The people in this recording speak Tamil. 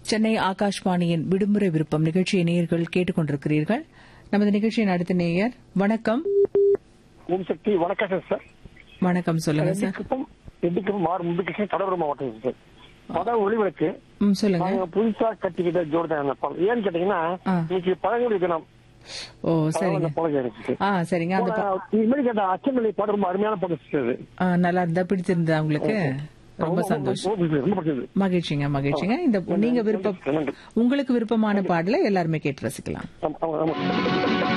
சென்னை ஆகாஷ்வாணியின் விடுமுறை விருப்பம் நிகழ்ச்சியை நேயர்கள் கேட்டுக்கொண்டிருக்கிறீர்கள் நமது நிகழ்ச்சியின் அடுத்த நேயர் வணக்கம் ஓம் சக்தி வணக்கம் சார் வணக்கம் சொல்லுங்க சார் எதுக்கும் எதுக்கும் மாறு முதுகிருஷ்ணன் கடலூர் மாவட்டம் சார் பட ஒளிவிளக்கு ம் சொல்லுங்க நாங்க புதுசா கட்டிக்கிட்ட ஜோடிதான் அந்த படம் ஏன்னு கேட்டீங்கன்னா ஆ. இன்னைக்கு பழங்குடி தினம் ஓ சரிங்க பழகம் இருக்கு ஆ சரிங்க அந்த ப- இது மாதிரி கேட்ட அச்சமல்லி பாடம் ரொம்ப அருமையான பாடம் சார் ஆ, நல்லா இருந்தா பிடிச்சிருந்தா உங்களுக்கு ரொம்ப சந்தோஷம் ரொம்ப பிடிச்சது மகிழ்ச்சிங்க மகிழ்ச்சிங்க இந்த நீங்க விருப்பம் நன்றி. உங்களுக்கு விருப்பமான பாடலை எல்லாருமே கேட்டு ரசிக்கலாம் ஆமா, ஆமா, ஆமா.